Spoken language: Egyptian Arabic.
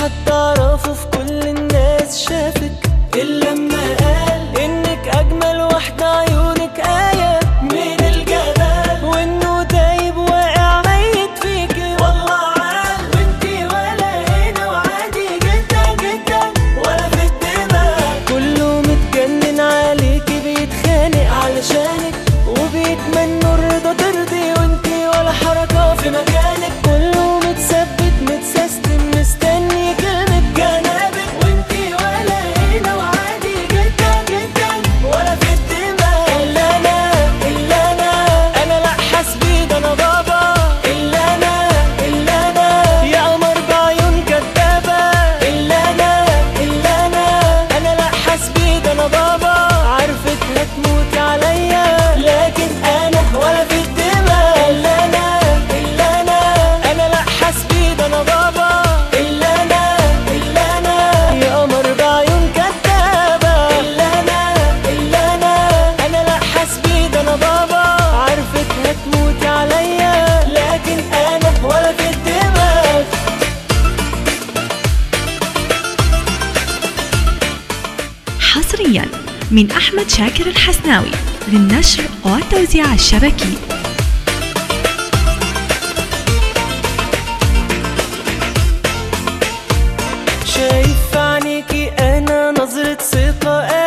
حد اعرفه في كل الناس شافك الا لما قال انك اجمل واحدة عيونك آية من الجمال وانه دايب واقع ميت فيكي والله عال وانتي ولا هنا وعادي جدا جدا ولا في الدماغ كله متجنن عليكي بيتخانق علشانك وبيتمنوا الرضا ترضي وانتي ولا حركة في مكانك كله متثبت متسيستم مستني كلمة جنابك وانتي ولا هنا وعادي جدا جدا ولا في الدماغ الا انا الا انا انا لا حسبي ده انا بابا الا انا الا انا يا قمر بعيون كدابة الا انا الا انا انا لا حسبي ده انا بابا عارفك هتموتي عليا لكن انا ولا في الدماغ الا انا الا انا انا لا حسبي ده انا بابا الا انا الا انا يا قمر بعيون كدابة الا انا الا انا انا لا حسبي ده انا بابا عارفك هتموتي عليا لكن انا ولا في الدماغ حصريا من أحمد شاكر الحسناوي للنشر والتوزيع الشبكي شايف في عينيكي انا نظرة ثقة